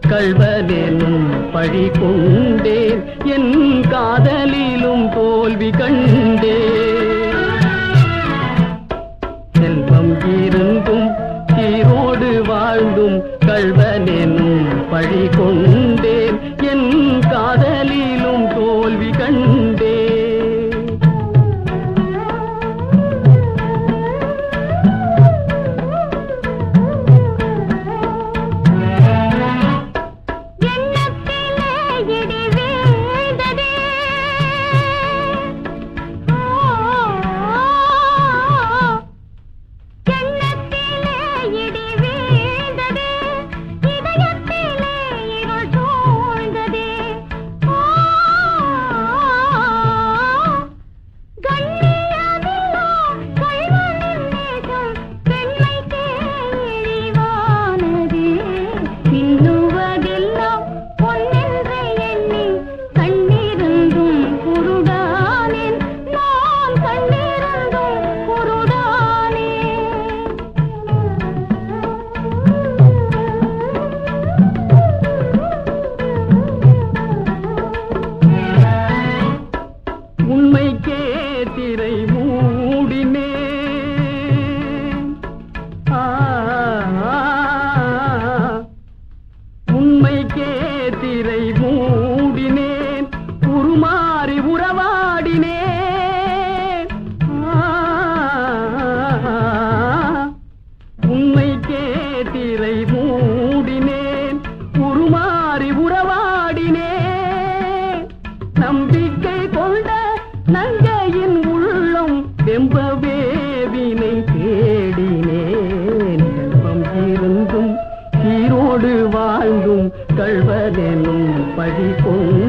கள்வனெனும் பழி கொண்டேன் என் காதலிலும் தோல்வி கண்டேன் செல்வம் இருந்தும் சீரோடு வாழ்ந்தும் கள்வனெனும் பழி கொண்டேன் என் காதலிலும் தோல்வி கண்டேன் எண்ணத்திலே இடி வீழ்ந்ததே எண்ணத்திலே இடி வீழ்ந்ததே இதயத்திலே இருள் சூழ்ந்ததே கண்ணியமில்லா கள்வனின் நேசம் பெண்மைக்கே இழிவானதே. மின்னுவதெல்லாம் பொன்னென்று எண்ணி கண்ணிருந்தும் குருடானேன். நான் கண்ணிருந்தும் குருடானேன். உண்மைக்கே திரை மூடினே ஆ, ஆ, உண்மைக்கே திரை மூடினேன் உருமாறி உறவாடினேன் ஆ, உண்மைக்கே திரை மூடினேன் உருமாறி உறவாடினேன் நம்பிக்கை கொண்ட நங்கையின் உள்ளம் வெம்பவே வினை தேடினேன் செல்வம் இருந்தும் சீரோடு வாழ்ந்தும் கள்வதெனும் பழி கொண்டு